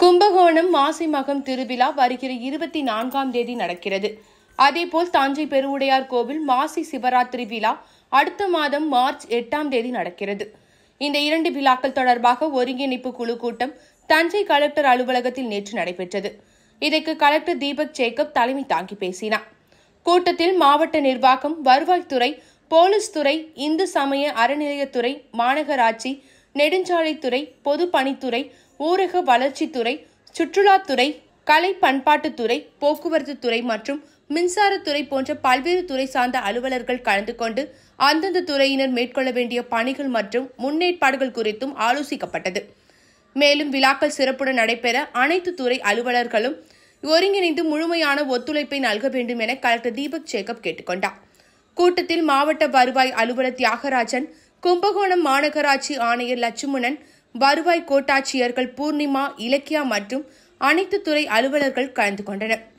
கும்பகோணம் மாசிமகம் திருவிழா வருகிற இருபத்தி நான்காம் தேதி நடக்கிறது அதேபோல் தஞ்சை பெருவுடையார் கோவில் மாசி சிவராத்திரி விழா அடுத்த மாதம் மார்ச் எட்டாம் தேதி நடக்கிறது இந்த இரண்டு விழாக்கள் தொடர்பாக ஒருங்கிணைப்பு குழு கூட்டம் தஞ்சை கலெக்டர் அலுவலகத்தில் நேற்று நடைபெற்றது இதற்கு கலெக்டர் தீபக் ஜேக்கப் தலைமை தாங்கி பேசினார் கூட்டத்தில் மாவட்ட நிர்வாகம் வருவாய்த்துறை போலீஸ் துறை இந்து சமய அறநிலையத்துறை மாநகராட்சி நெடுஞ்சாலைத்துறை பொதுப்பணித்துறை ஊரக வளர்ச்சித்துறை சுற்றுலாத்துறை கலை பண்பாட்டுத்துறை போக்குவரத்து துறை மற்றும் மின்சாரத்துறை போன்ற பல்வேறு துறை சார்ந்த அலுவலர்கள் கலந்து கொண்டு அந்தந்த துறையினர் மேற்கொள்ள வேண்டிய பணிகள் மற்றும் முன்னேற்பாடுகள் குறித்தும் ஆலோசிக்கப்பட்டது மேலும் விழாக்கள் சிறப்புடன் நடைபெற அனைத்து துறை அலுவலர்களும் ஒருங்கிணைந்து முழுமையான ஒத்துழைப்பை நல்க வேண்டும் என கலெக்டர் தீபக் ஜேக்கப் கேட்டுக்கொண்டார் கூட்டத்தில் மாவட்ட வருவாய் அலுவலர் தியாகராஜன் கும்பகோணம் மாநகராட்சி ஆணையர் லட்சுமணன் வருவாய் கோட்டாட்சியர்கள் பூர்ணிமா இலக்கியா மற்றும் அனைத்து துறை அலுவலர்கள் கலந்து கொண்டனர்